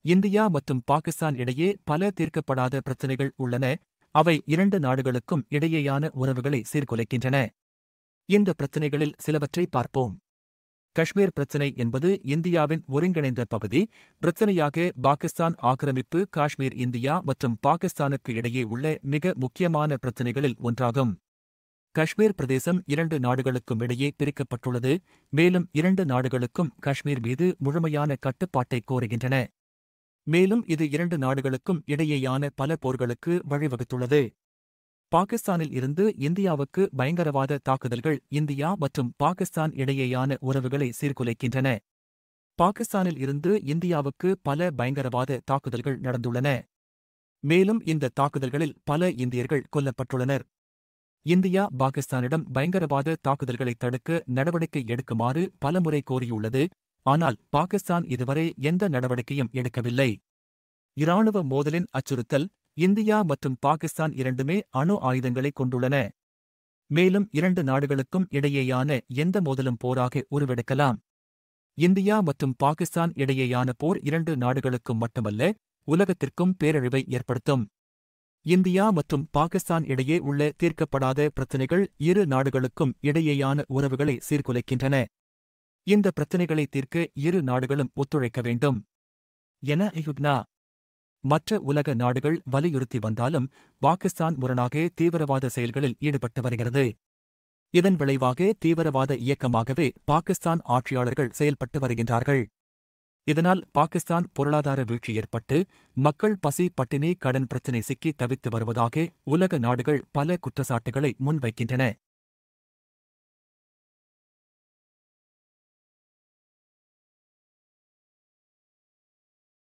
India மற்றும் பாகிஸ்தான் இடையே பல தீர்க்கப்படாத பிரச்சினைகள் உள்ளன அவை இரண்டு நாடுகளுக்கும் இடையேயான உறவுகளை சீர்குலைக்கின்றன இந்த பிரச்சினைகளில் சிலவற்றை பார்ப்போம் காஷ்மீர் பிரச்சினை என்பது இந்தியாவின் ஒருங்கிணைந்த பகுதி பிரச்சினையாக பாகிஸ்தான் ஆக்கிரமிப்பு காஷ்மீர் இந்தியா மற்றும் பாகிஸ்தானுக்கு இடையே உள்ள மிக முக்கியமான பிரச்சினைகளில் ஒன்றாகும் காஷ்மீர் பிரதேசம் இரண்டு நாடுகளுக்கும் இடையே பிரிக்கப்பட்டுள்ளது மேலும் இரண்டு நாடுகளுக்கும் காஷ்மீர் மீது முழுமையான கட்டுப்பாட்டை கோருகின்றன மேலும் இது இரண்டு நாடுகளுக்கும் இடையேயான பல போர்களுக்கு வழிவகுத்துள்ளது பாகிஸ்தானில் இருந்து இந்தியாவுக்கு பயங்கரவாத தாக்குதல்கள் இந்தியா மற்றும் பாகிஸ்தான் இடையேயான உறவுகளை சீர்குலைக்கின்றன பாகிஸ்தானில் இருந்து இந்தியாவுக்கு பல பயங்கரவாத தாக்குதல்கள் நடந்துள்ளன மேலும் இந்த தாக்குதல்களில் பல இந்தியர்கள் கொல்லப்பட்டுள்ளனர் இந்தியா பாகிஸ்தானிடம் பயங்கரவாத தாக்குதல்களை தடுக்க நடவடிக்கை எடுக்குமாறு பலமுறை கோரியுள்ளது ஆனால் பாகிஸ்தான் இதுவரை எந்த நடவடிக்கையும் எடுக்கவில்லை இராணுவ மோதலின் அச்சுறுத்தல் இந்தியா மற்றும் பாகிஸ்தான் இரண்டுமே அணு ஆயுதங்களை கொண்டுள்ளன மேலும் இரண்டு நாடுகளுக்கும் இடையேயான எந்த மோதலும் போராக உருவெடுக்கலாம் இந்தியா மற்றும் பாகிஸ்தான் இடையேயான போர் இரண்டு நாடுகளுக்கும் மட்டுமல்ல உலகத்திற்கும் பேரழிவை ஏற்படுத்தும் இந்தியா மற்றும் பாகிஸ்தான் இடையே உள்ள தீர்க்கப்படாத பிரச்சினைகள் இரு நாடுகளுக்கும் இடையேயான உறவுகளை சீர்குலைக்கின்றன இந்த பிரச்சினைகளை தீர்க்க இரு நாடுகளும் ஒத்துழைக்க வேண்டும் என இகுக்னா மற்ற உலக நாடுகள் வலியுறுத்தி வந்தாலும் பாகிஸ்தான் முரணாக தீவிரவாத செயல்களில் ஈடுபட்டு வருகிறது இதன் விளைவாக தீவிரவாத இயக்கமாகவே பாகிஸ்தான் ஆட்சியாளர்கள் செயல்பட்டு வருகின்றார்கள் இதனால் பாகிஸ்தான் பொருளாதார வீழ்ச்சி ஏற்பட்டு மக்கள் பசி பட்டினி கடன் பிரச்சினை சிக்கி தவித்து வருவதாக உலக நாடுகள் பல குற்றச்சாட்டுகளை முன்வைக்கின்றன